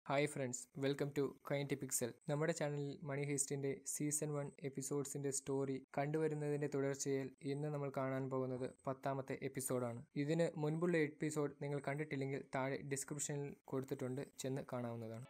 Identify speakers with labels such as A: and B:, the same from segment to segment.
A: hi friends welcome to കൈൻറ്റി pixel നമ്മുടെ ചാനലിൽ മണി ഹീസ്റ്റിന്റെ സീസൺ വൺ എപ്പിസോഡ്സിന്റെ സ്റ്റോറി കണ്ടുവരുന്നതിന്റെ തുടർച്ചയിൽ ഇന്ന് നമ്മൾ കാണാൻ പോകുന്നത് പത്താമത്തെ എപ്പിസോഡാണ് ഇതിന് മുൻപുള്ള എപ്പിസോഡ് നിങ്ങൾ കണ്ടിട്ടില്ലെങ്കിൽ താഴെ ഡിസ്ക്രിപ്ഷനിൽ കൊടുത്തിട്ടുണ്ട് ചെന്ന് കാണാവുന്നതാണ്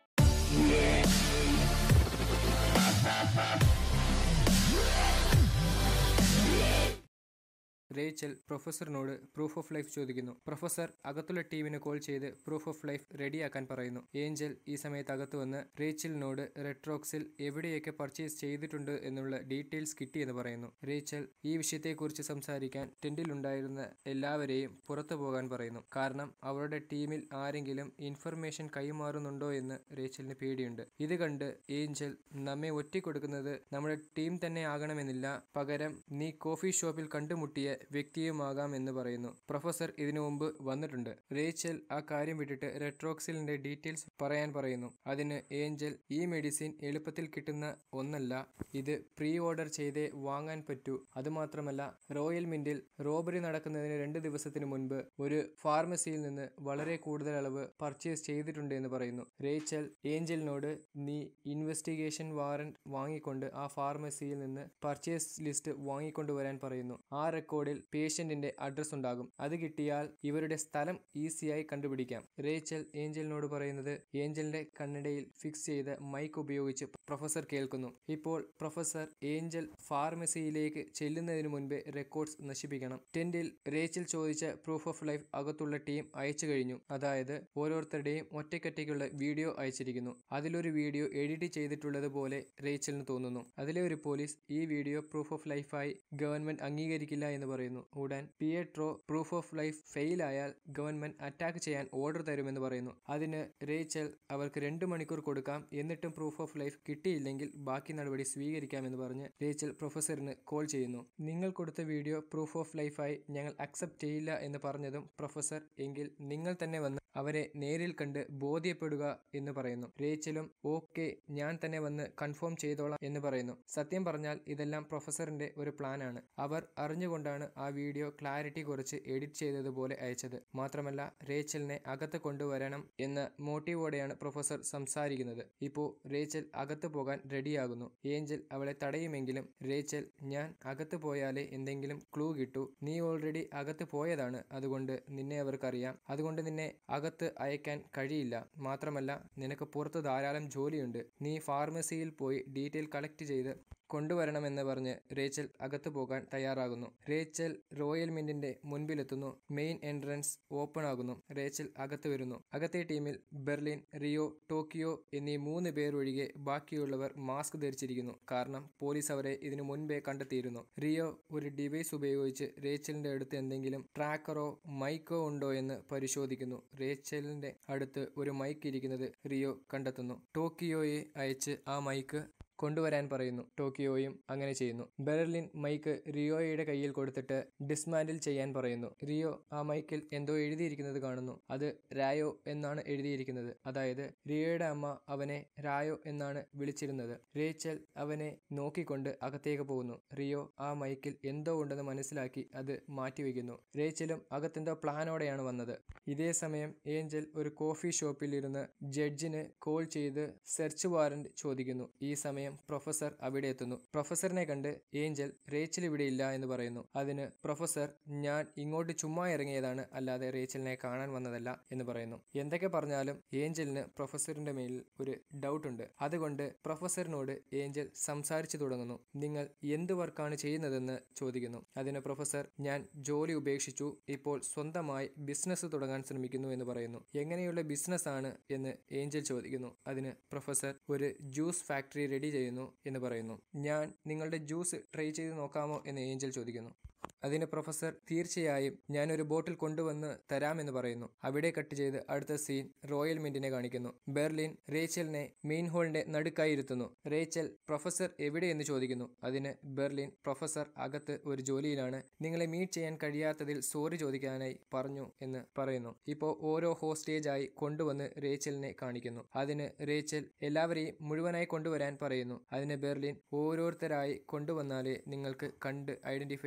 A: റേച്ചൽ പ്രൊഫസറിനോട് പ്രൂഫ് ഓഫ് ലൈഫ് ചോദിക്കുന്നു പ്രൊഫസർ അകത്തുള്ള ടീമിന് കോൾ ചെയ്ത് പ്രൂഫ് ഓഫ് ലൈഫ് റെഡിയാക്കാൻ പറയുന്നു ഏഞ്ചൽ ഈ സമയത്ത് അകത്ത് വന്ന് റേച്ചലിനോട് റെട്രോക്സിൽ എവിടെയൊക്കെ പർച്ചേസ് ചെയ്തിട്ടുണ്ട് എന്നുള്ള ഡീറ്റെയിൽസ് കിട്ടിയെന്ന് പറയുന്നു റേച്ചൽ ഈ വിഷയത്തെക്കുറിച്ച് സംസാരിക്കാൻ ടെന്റിലുണ്ടായിരുന്ന എല്ലാവരെയും പുറത്തു പോകാൻ പറയുന്നു കാരണം അവരുടെ ടീമിൽ ആരെങ്കിലും ഇൻഫർമേഷൻ കൈമാറുന്നുണ്ടോ എന്ന് റേച്ചലിന് പേടിയുണ്ട് ഇത് കണ്ട് ഏഞ്ചൽ നമ്മെ ഒറ്റിക്കൊടുക്കുന്നത് നമ്മുടെ ടീം തന്നെ ആകണമെന്നില്ല പകരം നീ കോഫി ഷോപ്പിൽ കണ്ടുമുട്ടിയ വ്യക്തിയുമാകാം എന്ന് പറയുന്നു പ്രൊഫസർ ഇതിനു മുമ്പ് വന്നിട്ടുണ്ട് റേച്ചൽ ആ കാര്യം വിട്ടിട്ട് റെട്രോക്സിലിന്റെ ഡീറ്റെയിൽസ് പറയാൻ പറയുന്നു അതിന് ഏഞ്ചൽ ഈ മെഡിസിൻ എളുപ്പത്തിൽ കിട്ടുന്ന ഒന്നല്ല ഇത് പ്രീ ഓർഡർ ചെയ്തേ വാങ്ങാൻ പറ്റൂ അതുമാത്രമല്ല റോയൽ മിന്റിൽ റോബറി നടക്കുന്നതിന് രണ്ട് ദിവസത്തിന് മുൻപ് ഒരു ഫാർമസിയിൽ നിന്ന് വളരെ കൂടുതൽ അളവ് പർച്ചേസ് ചെയ്തിട്ടുണ്ട് എന്ന് പറയുന്നു റേച്ചൽ ഏഞ്ചലിനോട് നീ ഇൻവെസ്റ്റിഗേഷൻ വാറന്റ് വാങ്ങിക്കൊണ്ട് ആ ഫാർമസിയിൽ നിന്ന് പർച്ചേസ് ലിസ്റ്റ് വാങ്ങിക്കൊണ്ടുവരാൻ പറയുന്നു ആ റെക്കോർഡിൽ പേഷ്യന്റിന്റെ അഡ്രസ് ഉണ്ടാകും അത് കിട്ടിയാൽ ഇവരുടെ സ്ഥലം ഈസിയായി കണ്ടുപിടിക്കാം റേച്ചൽ ഏഞ്ചലിനോട് പറയുന്നത് ഏഞ്ചലിന്റെ കണ്ണടയിൽ ഫിക്സ് ചെയ്ത മൈക്ക് ഉപയോഗിച്ച് പ്രൊഫസർ കേൾക്കുന്നു ഇപ്പോൾ പ്രൊഫസർ ഏഞ്ചൽ ഫാർമസിയിലേക്ക് ചെല്ലുന്നതിന് മുൻപേ റെക്കോർഡ്സ് നശിപ്പിക്കണം ടെന്റിൽ റേച്ചൽ ചോദിച്ച പ്രൂഫ് ഓഫ് ലൈഫ് അകത്തുള്ള ടീം അയച്ചു കഴിഞ്ഞു അതായത് ഓരോരുത്തരുടെയും ഒറ്റയ്ക്കൊറ്റയ്ക്കുള്ള വീഡിയോ അയച്ചിരിക്കുന്നു അതിലൊരു വീഡിയോ എഡിറ്റ് ചെയ്തിട്ടുള്ളത് പോലെ റേച്ചലിന് തോന്നുന്നു അതിലെ ഒരു പോലീസ് ഈ വീഡിയോ പ്രൂഫ് ഓഫ് ലൈഫായി ഗവൺമെന്റ് അംഗീകരിക്കില്ല എന്ന് പറയുന്നു ഉടൻ Pietro proof of life fail ആയാൽ ഗവൺമെന്റ് അറ്റാക്ക് ചെയ്യാൻ ഓർഡർ തരുമെന്ന് പറയുന്നു അതിന് റേച്ചൽ അവർക്ക് രണ്ട് മണിക്കൂർ കൊടുക്കാം എന്നിട്ടും പ്രൂഫ് ഓഫ് ലൈഫ് കിട്ടിയില്ലെങ്കിൽ ബാക്കി നടപടി സ്വീകരിക്കാമെന്ന് പറഞ്ഞ് റേച്ചൽ പ്രൊഫസറിന് കോൾ ചെയ്യുന്നു നിങ്ങൾ കൊടുത്ത വീഡിയോ പ്രൂഫ് ഓഫ് ലൈഫായി ഞങ്ങൾ അക്സെപ്റ്റ് ചെയ്യില്ല എന്ന് പറഞ്ഞതും പ്രൊഫസർ എങ്കിൽ നിങ്ങൾ തന്നെ വന്ന് അവരെ നേരിൽ കണ്ട് ബോധ്യപ്പെടുക എന്ന് പറയുന്നു റേച്ചലും ഓക്കെ ഞാൻ തന്നെ വന്ന് കൺഫേം ചെയ്തോളാം എന്ന് പറയുന്നു സത്യം പറഞ്ഞാൽ ഇതെല്ലാം പ്രൊഫസറിന്റെ ഒരു പ്ലാനാണ് അവർ അറിഞ്ഞുകൊണ്ടാണ് ആ വീഡിയോ ക്ലാരിറ്റി കുറച്ച് എഡിറ്റ് ചെയ്തതുപോലെ അയച്ചത് മാത്രമല്ല റേച്ചലിനെ അകത്ത് കൊണ്ടുവരണം എന്ന മോട്ടീവോടെയാണ് പ്രൊഫസർ സംസാരിക്കുന്നത് ഇപ്പോൾ റേച്ചൽ അകത്ത് പോകാൻ റെഡിയാകുന്നു ഏഞ്ചൽ അവളെ തടയുമെങ്കിലും റേച്ചൽ ഞാൻ അകത്ത് പോയാലേ എന്തെങ്കിലും ക്ലൂ കിട്ടൂ നീ ഓൾറെഡി അകത്ത് പോയതാണ് അതുകൊണ്ട് നിന്നെ അവർക്കറിയാം അതുകൊണ്ട് നിന്നെ അകത്ത് അയക്കാൻ കഴിയില്ല മാത്രമല്ല നിനക്ക് പുറത്ത് ധാരാളം ജോലിയുണ്ട് നീ ഫാർമസിയിൽ പോയി ഡീറ്റെയിൽ കളക്ട് ചെയ്ത് കൊണ്ടുവരണമെന്ന് പറഞ്ഞ് റേച്ചൽ അകത്തു പോകാൻ തയ്യാറാകുന്നു റേച്ചൽ റോയൽ മിന്റിന്റെ മുൻപിലെത്തുന്നു മെയിൻ എൻട്രൻസ് ഓപ്പൺ ആകുന്നു റേച്ചൽ അകത്ത് വരുന്നു അകത്തെ ടീമിൽ ബെർലിൻ റിയോ ടോക്കിയോ എന്നീ മൂന്ന് പേർ ഒഴികെ ബാക്കിയുള്ളവർ മാസ്ക് ധരിച്ചിരിക്കുന്നു കാരണം പോലീസ് അവരെ ഇതിനു മുൻപേ കണ്ടെത്തിയിരുന്നു റിയോ ഒരു ഡിവൈസ് ഉപയോഗിച്ച് റേച്ചലിന്റെ അടുത്ത് എന്തെങ്കിലും ട്രാക്കറോ മൈക്കോ ഉണ്ടോ എന്ന് പരിശോധിക്കുന്നു റേച്ചലിന്റെ അടുത്ത് ഒരു മൈക്ക് ഇരിക്കുന്നത് റിയോ കണ്ടെത്തുന്നു ടോക്കിയോയെ അയച്ച് ആ മൈക്ക് കൊണ്ടുവരാൻ പറയുന്നു ടോക്കിയോയും അങ്ങനെ ചെയ്യുന്നു ബെർലിൻ മൈക്ക് റിയോയുടെ കയ്യിൽ കൊടുത്തിട്ട് ഡിസ്മാൻഡിൽ ചെയ്യാൻ പറയുന്നു റിയോ ആ മൈക്കിൽ എന്തോ എഴുതിയിരിക്കുന്നത് കാണുന്നു അത് രായോ എന്നാണ് എഴുതിയിരിക്കുന്നത് അതായത് റിയോയുടെ അമ്മ അവനെ രായോ എന്നാണ് വിളിച്ചിരുന്നത് റേച്ചൽ അവനെ നോക്കിക്കൊണ്ട് അകത്തേക്ക് പോകുന്നു റിയോ ആ മൈക്കിൽ എന്തോ ഉണ്ടെന്ന് മനസ്സിലാക്കി അത് മാറ്റിവെക്കുന്നു റേച്ചലും അകത്തെന്തോ പ്ലാനോടെയാണ് വന്നത് ഇതേ സമയം ഏഞ്ചൽ ഒരു കോഫി ഷോപ്പിൽ ഇരുന്ന് ജഡ്ജിന് കോൾ ചെയ്ത് സെർച്ച് വാറന്റ് ചോദിക്കുന്നു ഈ സമയം പ്രൊഫസർ അവിടെ എത്തുന്നു പ്രൊഫസറിനെ കണ്ട് ഏഞ്ചൽ റേച്ചൽ ഇവിടെ ഇല്ല എന്ന് പറയുന്നു അതിന് പ്രൊഫസർ ഞാൻ ഇങ്ങോട്ട് ചുമ്മാ ഇറങ്ങിയതാണ് അല്ലാതെ റേച്ചലിനെ കാണാൻ വന്നതല്ല എന്ന് പറയുന്നു എന്തൊക്കെ പറഞ്ഞാലും ഏഞ്ചലിന് പ്രൊഫസറിന്റെ മേലിൽ ഒരു ഡൗട്ട് ഉണ്ട് അതുകൊണ്ട് പ്രൊഫസറിനോട് ഏഞ്ചൽ സംസാരിച്ചു തുടങ്ങുന്നു നിങ്ങൾ എന്ത് വർക്കാണ് ചെയ്യുന്നതെന്ന് ചോദിക്കുന്നു അതിന് പ്രൊഫസർ ഞാൻ ജോലി ഉപേക്ഷിച്ചു ഇപ്പോൾ സ്വന്തമായി ബിസിനസ് തുടങ്ങാൻ ശ്രമിക്കുന്നു എന്ന് പറയുന്നു എങ്ങനെയുള്ള ബിസിനസ് ആണ് എന്ന് ഏഞ്ചൽ ചോദിക്കുന്നു അതിന് പ്രൊഫസർ ഒരു ജ്യൂസ് ഫാക്ടറി റെഡി ചെയ്യുന്നു എന്ന് പറയുന്നു ഞാൻ നിങ്ങളുടെ ജ്യൂസ് ട്രൈ ചെയ്ത് നോക്കാമോ എന്ന് ഏഞ്ചൽ ചോദിക്കുന്നു അതിന് പ്രൊഫസർ തീർച്ചയായും ഞാൻ ഒരു ബോട്ടിൽ കൊണ്ടുവന്ന് തരാമെന്ന് പറയുന്നു അവിടെ കട്ട് ചെയ്ത് അടുത്ത സീൻ റോയൽ മിന്റിനെ കാണിക്കുന്നു ബെർലിൻ റേച്ചലിനെ മെയിൻ ഹോളിന്റെ നടുക്കായി ഇരുത്തുന്നു റേച്ചൽ പ്രൊഫസർ എവിടെയെന്ന് ചോദിക്കുന്നു അതിന് ബെർലിൻ പ്രൊഫസർ അകത്ത് ഒരു ജോലിയിലാണ് നിങ്ങളെ മീറ്റ് ചെയ്യാൻ കഴിയാത്തതിൽ സോറി ചോദിക്കാനായി പറഞ്ഞു എന്ന് പറയുന്നു ഇപ്പോൾ ഓരോ ഹോസ്റ്റേജായി കൊണ്ടുവന്ന് റേച്ചലിനെ കാണിക്കുന്നു അതിന് റേച്ചൽ എല്ലാവരെയും മുഴുവനായി കൊണ്ടുവരാൻ പറയുന്നു അതിന് ബെർലിൻ ഓരോരുത്തരായി കൊണ്ടുവന്നാലേ നിങ്ങൾക്ക് കണ്ട് ഐഡന്റിഫൈ ചെയ്യാൻ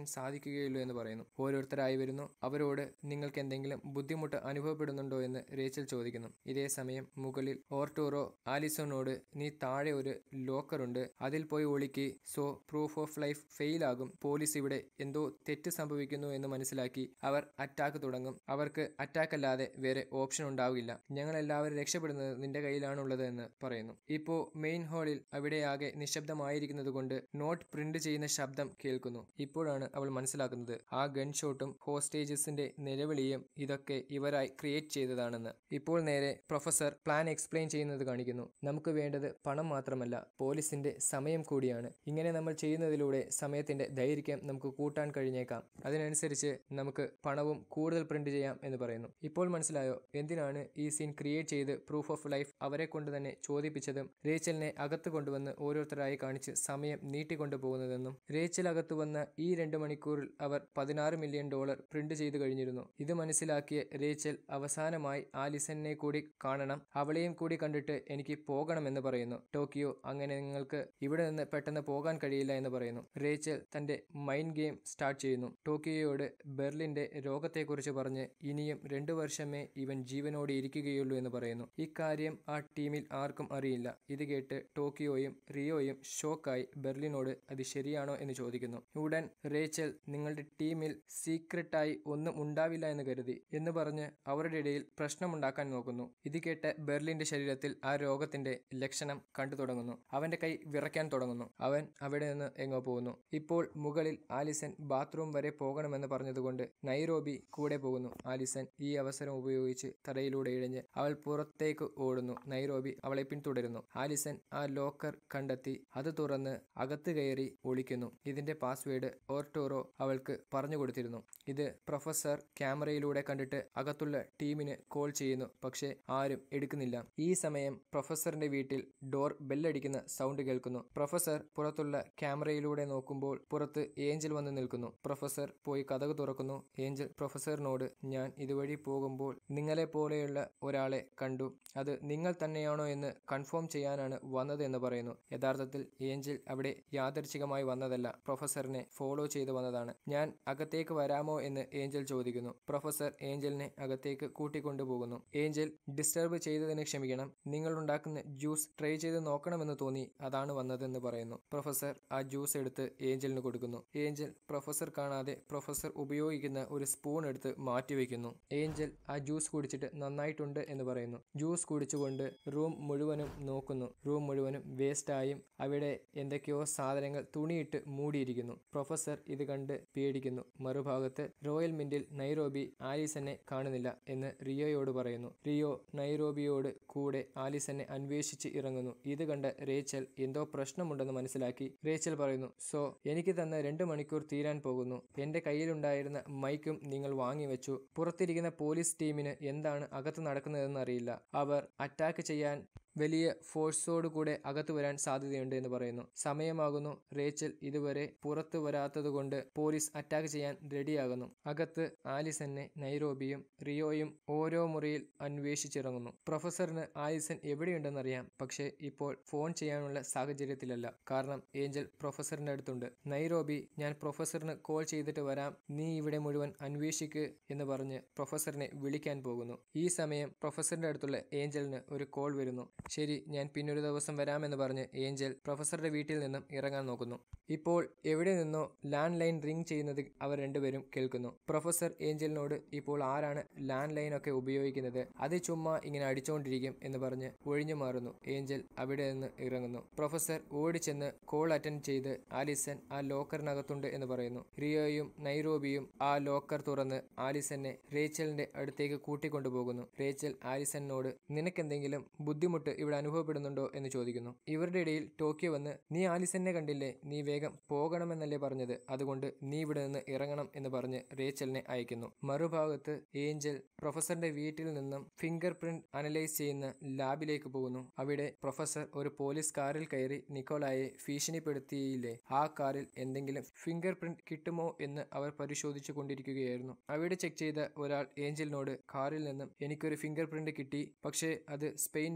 A: ചെയ്യാൻ സാധിക്കുകയുള്ളൂ എന്ന് പറയുന്നു ഓരോരുത്തരായി വരുന്നു അവരോട് നിങ്ങൾക്ക് എന്തെങ്കിലും ബുദ്ധിമുട്ട് അനുഭവപ്പെടുന്നുണ്ടോ എന്ന് റേച്ചൽ ചോദിക്കുന്നു ഇതേ സമയം മുകളിൽ ഓർട്ടോറോ ആലിസോനോട് നീ താഴെ ഒരു ലോക്കറുണ്ട് അതിൽ പോയി ഒളിക്ക് so proof of life fail ആകും പോലീസ് ഇവിടെ എന്തോ തെറ്റ് സംഭവിക്കുന്നു എന്ന് മനസ്സിലാക്കി അവർ അറ്റാക്ക് തുടങ്ങും അവർക്ക് അറ്റാക്ക് അല്ലാതെ വേറെ ഓപ്ഷൻ ഉണ്ടാവില്ല ഞങ്ങൾ എല്ലാവരും രക്ഷപ്പെടുന്നത് നിന്റെ കയ്യിലാണുള്ളത് എന്ന് പറയുന്നു ഇപ്പോ മെയിൻ ഹാളിൽ അവിടെയാകെ നിശബ്ദമായിരിക്കുന്നത് കൊണ്ട് നോട്ട് പ്രിന്റ് ചെയ്യുന്ന ശബ്ദം കേൾക്കുന്നു ഇപ്പോഴാണ് അവൾ മനസ്സിലാക്കുന്നത് ആ ഗൺ ഷോട്ടും ഹോസ്റ്റേജസിന്റെ നിലവിളിയും ഇതൊക്കെ ഇവരായി ക്രിയേറ്റ് ചെയ്തതാണെന്ന് ഇപ്പോൾ നേരെ പ്രൊഫസർ പ്ലാൻ എക്സ്പ്ലെയിൻ ചെയ്യുന്നത് കാണിക്കുന്നു നമുക്ക് വേണ്ടത് പണം മാത്രമല്ല പോലീസിന്റെ സമയം കൂടിയാണ് ഇങ്ങനെ നമ്മൾ ചെയ്യുന്നതിലൂടെ സമയത്തിന്റെ ദൈർഘ്യം നമുക്ക് കൂട്ടാൻ കഴിഞ്ഞേക്കാം അതിനനുസരിച്ച് നമുക്ക് പണവും കൂടുതൽ പ്രിന്റ് ചെയ്യാം എന്ന് പറയുന്നു ഇപ്പോൾ മനസ്സിലായോ എന്തിനാണ് ഈ സീൻ ക്രിയേറ്റ് ചെയ്ത് പ്രൂഫ് ഓഫ് ലൈഫ് അവരെ കൊണ്ട് തന്നെ ചോദിപ്പിച്ചതും റേച്ചലിനെ അകത്ത് കൊണ്ടുവന്ന് ഓരോരുത്തരായി കാണിച്ച് സമയം നീട്ടിക്കൊണ്ടു പോകുന്നതെന്നും റേച്ചൽ അകത്ത് വന്ന ഈ രണ്ട് മണിക്കൂറിൽ അവർ പതിനാറ് മില്യൺ ഡോളർ പ്രിന്റ് ചെയ്തു കഴിഞ്ഞിരുന്നു ഇത് മനസ്സിലാക്കിയ റേച്ചൽ അവസാനമായി ആലിസനെ കൂടി കാണണം അവളെയും കൂടി കണ്ടിട്ട് എനിക്ക് പോകണമെന്ന് പറയുന്നു ടോക്കിയോ അങ്ങനെ നിങ്ങൾക്ക് ഇവിടെ നിന്ന് പെട്ടെന്ന് പോകാൻ കഴിയില്ല എന്ന് പറയുന്നു റേച്ചൽ തന്റെ മൈൻഡ് ഗെയിം സ്റ്റാർട്ട് ചെയ്യുന്നു ടോക്കിയോയോട് ബെർലിന്റെ രോഗത്തെക്കുറിച്ച് പറഞ്ഞ് ഇനിയും രണ്ടു വർഷമേ ഇവൻ ജീവനോടെ ഇരിക്കുകയുള്ളൂ എന്ന് പറയുന്നു ഇക്കാര്യം ആ ടീമിൽ ആർക്കും അറിയില്ല ഇത് കേട്ട് ടോക്കിയോയും റിയോയും ഷോക്കായി ബെർലിനോട് അത് ശരിയാണോ എന്ന് ചോദിക്കുന്നു ഉടൻ റേച്ചൽ നിങ്ങളുടെ ടീമിൽ സീക്രട്ടായി ഒന്നും ഉണ്ടാവില്ല എന്ന് കരുതി എന്ന് പറഞ്ഞ് അവരുടെ ഇടയിൽ പ്രശ്നമുണ്ടാക്കാൻ നോക്കുന്നു ഇത് കേട്ട് ബെർലിന്റെ ശരീരത്തിൽ ആ രോഗത്തിന്റെ ലക്ഷണം കണ്ടു തുടങ്ങുന്നു അവന്റെ കൈ വിറയ്ക്കാൻ തുടങ്ങുന്നു അവൻ അവിടെ നിന്ന് എങ്ങോ പോകുന്നു ഇപ്പോൾ മുകളിൽ ആലിസൺ ബാത്റൂം വരെ പോകണമെന്ന് പറഞ്ഞതുകൊണ്ട് നൈറോബി കൂടെ പോകുന്നു ആലിസൺ ഈ അവസരം ഉപയോഗിച്ച് തറയിലൂടെ ഇഴഞ്ഞ് അവൾ പുറത്തേക്ക് ഓടുന്നു നൈറോബി അവളെ പിന്തുടരുന്നു ആലിസൺ ആ ലോക്കർ കണ്ടെത്തി അത് തുറന്ന് അകത്ത് കയറി ഒളിക്കുന്നു ഇതിന്റെ പാസ്വേഡ് ഓർട്ടോറോ അവൾക്ക് പറഞ്ഞു കൊടുത്തിരുന്നു ഇത് പ്രൊഫസർ ക്യാമറയിലൂടെ കണ്ടിട്ട് അകത്തുള്ള ടീമിന് കോൾ ചെയ്യുന്നു പക്ഷേ ആരും എടുക്കുന്നില്ല ഈ സമയം പ്രൊഫസറിന്റെ വീട്ടിൽ ഡോർ ബെല്ലടിക്കുന്ന സൗണ്ട് കേൾക്കുന്നു പ്രൊഫസർ പുറത്തുള്ള ക്യാമറയിലൂടെ നോക്കുമ്പോൾ പുറത്ത് ഏഞ്ചൽ വന്ന് നിൽക്കുന്നു പ്രൊഫസർ പോയി കഥക് തുറക്കുന്നു ഏഞ്ചൽ പ്രൊഫസറിനോട് ഞാൻ ഇതുവഴി പോകുമ്പോൾ നിങ്ങളെ പോലെയുള്ള ഒരാളെ കണ്ടു അത് നിങ്ങൾ തന്നെയാണോ എന്ന് കൺഫേം ചെയ്യാനാണ് വന്നത് എന്ന് പറയുന്നു യഥാർത്ഥത്തിൽ ഏഞ്ചൽ അവിടെ യാദർച്ഛികമായി വന്നതല്ല പ്രൊഫസറിനെ ഫോളോ ചെയ്തു വന്നതാണ് ഞാൻ അകത്തേക്ക് വരാമോ എന്ന് ഏഞ്ചൽ ചോദിക്കുന്നു പ്രൊഫസർ ഏഞ്ചലിനെ അകത്തേക്ക് കൂട്ടിക്കൊണ്ടുപോകുന്നു ഏഞ്ചൽ ഡിസ്റ്റർബ് ചെയ്തതിന് ക്ഷമിക്കണം നിങ്ങൾ ഉണ്ടാക്കുന്ന ജ്യൂസ് ട്രൈ ചെയ്ത് നോക്കണമെന്ന് തോന്നി അതാണ് വന്നതെന്ന് പറയുന്നു പ്രൊഫസർ ആ ജ്യൂസ് എടുത്ത് ഏഞ്ചലിന് കൊടുക്കുന്നു ഏഞ്ചൽ പ്രൊഫസർ കാണാതെ പ്രൊഫസർ ഉപയോഗിക്കുന്ന ഒരു സ്പൂൺ എടുത്ത് മാറ്റിവെക്കുന്നു ഏഞ്ചൽ ആ ജ്യൂസ് കുടിച്ചിട്ട് നന്നായിട്ടുണ്ട് എന്ന് പറയുന്നു ജ്യൂസ് കുടിച്ചുകൊണ്ട് റൂം മുഴുവനും നോക്കുന്നു റൂം മുഴുവനും വേസ്റ്റായും അവിടെ എന്തൊക്കെയോ സാധനങ്ങൾ തുണിയിട്ട് മൂടിയിരിക്കുന്നു പ്രൊഫസർ ഇത് കണ്ട് പേടിക്കുന്നു മറുഭാഗത്ത് റോയൽ മിന്റിൽ നൈറോബി ആലിസനെ കാണുന്നില്ല എന്ന് റിയോയോട് പറയുന്നു റിയോ നൈറോബിയോട് കൂടെ ആലിസനെ അന്വേഷിച്ച് ഇറങ്ങുന്നു ഇത് കണ്ട റേച്ചൽ എന്തോ പ്രശ്നമുണ്ടെന്ന് മനസ്സിലാക്കി റേച്ചൽ പറയുന്നു സോ എനിക്ക് തന്ന രണ്ട് മണിക്കൂർ തീരാൻ പോകുന്നു എന്റെ കയ്യിലുണ്ടായിരുന്ന മൈക്കും നിങ്ങൾ വാങ്ങിവെച്ചു പുറത്തിരിക്കുന്ന പോലീസ് ടീമിന് എന്താണ് അകത്ത് നടക്കുന്നതെന്ന് അറിയില്ല അവർ അറ്റാക്ക് ചെയ്യാൻ വലിയ ഫോഴ്സോടുകൂടെ അകത്തു വരാൻ സാധ്യതയുണ്ട് എന്ന് പറയുന്നു സമയമാകുന്നു റേച്ചൽ ഇതുവരെ പുറത്തു വരാത്തതുകൊണ്ട് പോലീസ് അറ്റാക്ക് ചെയ്യാൻ റെഡിയാകുന്നു അകത്ത് ആലിസനെ നൈറോബിയും റിയോയും ഓരോ മുറിയിൽ അന്വേഷിച്ചിറങ്ങുന്നു പ്രൊഫസറിന് ആലിസൺ എവിടെയുണ്ടെന്നറിയാം പക്ഷേ ഇപ്പോൾ ഫോൺ ചെയ്യാനുള്ള സാഹചര്യത്തിലല്ല കാരണം ഏഞ്ചൽ പ്രൊഫസറിന്റെ അടുത്തുണ്ട് നൈറോബി ഞാൻ പ്രൊഫസറിന് കോൾ ചെയ്തിട്ട് വരാം നീ ഇവിടെ മുഴുവൻ അന്വേഷിക്ക് എന്ന് പറഞ്ഞ് പ്രൊഫസറിനെ വിളിക്കാൻ പോകുന്നു ഈ സമയം പ്രൊഫസറിന്റെ അടുത്തുള്ള ഏഞ്ചലിന് ഒരു കോൾ വരുന്നു ശരി ഞാൻ പിന്നൊരു ദിവസം വരാമെന്ന് പറഞ്ഞ് ഏഞ്ചൽ പ്രൊഫസറുടെ വീട്ടിൽ നിന്നും ഇറങ്ങാൻ നോക്കുന്നു ഇപ്പോൾ എവിടെ നിന്നോ ലാൻഡ് ലൈൻ റിംഗ് ചെയ്യുന്നത് അവർ രണ്ടുപേരും കേൾക്കുന്നു പ്രൊഫസർ ഏഞ്ചലിനോട് ഇപ്പോൾ ആരാണ് ലാൻഡ് ലൈൻ ഒക്കെ ഉപയോഗിക്കുന്നത് അത് ചുമ്മാ ഇങ്ങനെ അടിച്ചുകൊണ്ടിരിക്കും എന്ന് പറഞ്ഞ് ഒഴിഞ്ഞു മാറുന്നു ഏഞ്ചൽ അവിടെ നിന്ന് ഇറങ്ങുന്നു പ്രൊഫസർ ഓടിച്ചെന്ന് കോൾ അറ്റൻഡ് ചെയ്ത് ആലിസൺ ആ ലോക്കറിനകത്തുണ്ട് എന്ന് പറയുന്നു റിയോയും നൈറോബിയും ആ ലോക്കർ തുറന്ന് ആലിസനെ റേച്ചലിന്റെ അടുത്തേക്ക് കൂട്ടിക്കൊണ്ടുപോകുന്നു റേച്ചൽ ആലിസണിനോട് നിനക്കെന്തെങ്കിലും ബുദ്ധിമുട്ട് ഇവിടെ അനുഭവപ്പെടുന്നുണ്ടോ എന്ന് ചോദിക്കുന്നു ഇവരുടെ ഇടയിൽ ടോക്കിയോ വന്ന് നീ ആലിസനെ കണ്ടില്ലേ നീ വേഗം പോകണമെന്നല്ലേ പറഞ്ഞത് അതുകൊണ്ട് നീ ഇവിടെ നിന്ന് ഇറങ്ങണം എന്ന് പറഞ്ഞ് റേച്ചലിനെ അയക്കുന്നു മറുഭാഗത്ത് ഏഞ്ചൽ പ്രൊഫസറിന്റെ വീട്ടിൽ നിന്നും ഫിംഗർ പ്രിന്റ് അനലൈസ് ചെയ്യുന്ന ലാബിലേക്ക് പോകുന്നു അവിടെ പ്രൊഫസർ ഒരു പോലീസ് കാറിൽ കയറി നിക്കോളായെ ഭീഷണിപ്പെടുത്തിയില്ലേ ആ കാറിൽ എന്തെങ്കിലും ഫിംഗർ പ്രിന്റ് കിട്ടുമോ എന്ന് അവർ പരിശോധിച്ചു കൊണ്ടിരിക്കുകയായിരുന്നു അവിടെ ചെക്ക് ചെയ്ത ഒരാൾ ഏഞ്ചലിനോട് കാറിൽ നിന്നും എനിക്കൊരു ഫിംഗർ പ്രിന്റ് കിട്ടി പക്ഷേ അത് സ്പെയിൻ ഡേറ്റാബേസിൽ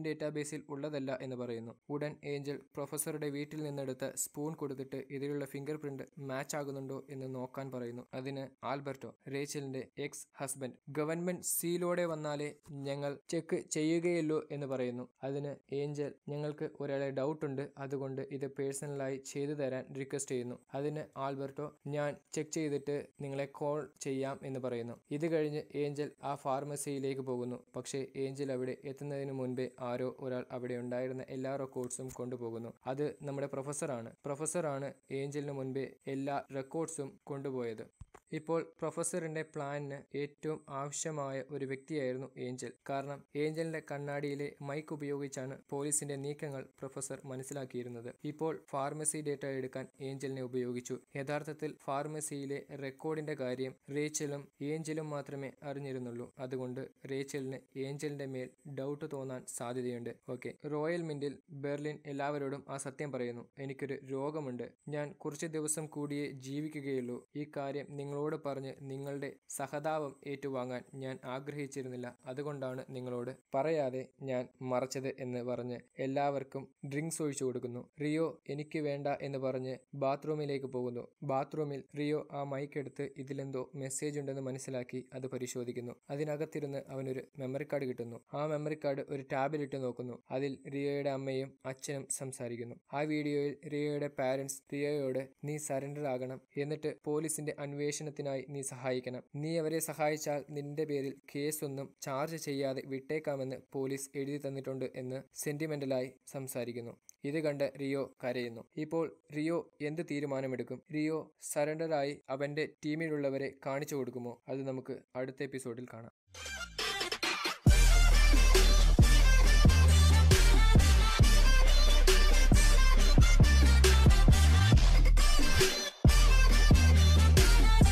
A: കേസിൽ ഉള്ളതല്ല എന്ന് പറയുന്നു ഉടൻ ഏഞ്ചൽ പ്രൊഫസറുടെ വീട്ടിൽ നിന്നെടുത്ത സ്പൂൺ കൊടുത്തിട്ട് ഇതിലുള്ള ഫിംഗർ പ്രിന്റ് മാച്ച് ആകുന്നുണ്ടോ എന്ന് നോക്കാൻ പറയുന്നു അതിന് ആൽബർട്ടോ റേച്ചലിന്റെ എക്സ് ഹസ്ബൻഡ് ഗവൺമെന്റ് സീലോടെ വന്നാലേ ഞങ്ങൾ ചെക്ക് ചെയ്യുകയുള്ളൂ എന്ന് പറയുന്നു അതിന് ഏഞ്ചൽ ഞങ്ങൾക്ക് ഒരാളെ ഡൗട്ട് ഉണ്ട് അതുകൊണ്ട് ഇത് പേഴ്സണലായി ചെയ്തു തരാൻ റിക്വസ്റ്റ് ചെയ്യുന്നു അതിന് ആൽബർട്ടോ ഞാൻ ചെക്ക് ചെയ്തിട്ട് നിങ്ങളെ കോൾ ചെയ്യാം എന്ന് പറയുന്നു ഇത് കഴിഞ്ഞ് ഏഞ്ചൽ ആ ഫാർമസിയിലേക്ക് പോകുന്നു പക്ഷേ ഏഞ്ചൽ അവിടെ എത്തുന്നതിന് മുൻപേ ആരോ ഒരാൾ അവിടെ ഉണ്ടായിരുന്ന എല്ലാ റെക്കോർഡ്സും കൊണ്ടുപോകുന്നു അത് നമ്മുടെ പ്രൊഫസറാണ് പ്രൊഫസറാണ് ഏഞ്ചലിന് മുൻപേ എല്ലാ റെക്കോർഡ്സും കൊണ്ടുപോയത് ഇപ്പോൾ പ്രൊഫസറിന്റെ പ്ലാനിന് ഏറ്റവും ആവശ്യമായ ഒരു വ്യക്തിയായിരുന്നു ഏഞ്ചൽ കാരണം ഏഞ്ചലിന്റെ കണ്ണാടിയിലെ മൈക്ക് ഉപയോഗിച്ചാണ് പോലീസിന്റെ നീക്കങ്ങൾ പ്രൊഫസർ മനസ്സിലാക്കിയിരുന്നത് ഇപ്പോൾ ഫാർമസി ഡേറ്റ എടുക്കാൻ ഏഞ്ചലിനെ ഉപയോഗിച്ചു യഥാർത്ഥത്തിൽ ഫാർമസിയിലെ റെക്കോർഡിന്റെ കാര്യം റേച്ചലും ഏഞ്ചലും മാത്രമേ അറിഞ്ഞിരുന്നുള്ളൂ അതുകൊണ്ട് റേച്ചലിന് ഏഞ്ചലിന്റെ മേൽ ഡൗട്ട് തോന്നാൻ സാധ്യതയുണ്ട് ഓക്കെ റോയൽ മിന്റിൽ ബെർലിൻ എല്ലാവരോടും ആ സത്യം പറയുന്നു എനിക്കൊരു രോഗമുണ്ട് ഞാൻ കുറച്ച് ദിവസം കൂടിയേ ജീവിക്കുകയുള്ളൂ ഈ കാര്യം നിങ്ങളോട് പറഞ്ഞ് നിങ്ങളുടെ സഹതാപം ഏറ്റുവാങ്ങാൻ ഞാൻ ആഗ്രഹിച്ചിരുന്നില്ല അതുകൊണ്ടാണ് നിങ്ങളോട് പറയാതെ ഞാൻ മറച്ചത് എന്ന് പറഞ്ഞ് എല്ലാവർക്കും ഡ്രിങ്ക്സ് ഒഴിച്ചു കൊടുക്കുന്നു റിയോ എനിക്ക് വേണ്ട എന്ന് പറഞ്ഞ് ബാത്റൂമിലേക്ക് പോകുന്നു ബാത്റൂമിൽ റിയോ ആ മൈക്ക് എടുത്ത് ഇതിലെന്തോ മെസ്സേജ് ഉണ്ടെന്ന് മനസ്സിലാക്കി അത് പരിശോധിക്കുന്നു അതിനകത്തിരുന്ന് അവനൊരു മെമ്മറി കാർഡ് കിട്ടുന്നു ആ മെമ്മറി കാർഡ് ഒരു ടാബിലിട്ട് നോക്കുന്നു അതിൽ റിയോയുടെ അമ്മയും അച്ഛനും സംസാരിക്കുന്നു ആ വീഡിയോയിൽ റിയോയുടെ പാരന്റ്സ് റിയോയോട് നീ സറണ്ടർ ആകണം എന്നിട്ട് പോലീസിന്റെ അന്വേഷണത്തിനായി നീ സഹായിക്കണം നീ അവരെ സഹായിച്ചാൽ നിന്റെ പേരിൽ കേസൊന്നും ചാർജ് ചെയ്യാതെ വിട്ടേക്കാമെന്ന് പോലീസ് എഴുതി തന്നിട്ടുണ്ട് എന്ന് സെന്റിമെന്റലായി സംസാരിക്കുന്നു ഇത് കണ്ട് റിയോ കരയുന്നു ഇപ്പോൾ റിയോ എന്ത് തീരുമാനമെടുക്കും റിയോ സറണ്ടറായി അവന്റെ ടീമിലുള്ളവരെ കാണിച്ചു കൊടുക്കുമോ അത് നമുക്ക് അടുത്ത എപ്പിസോഡിൽ കാണാം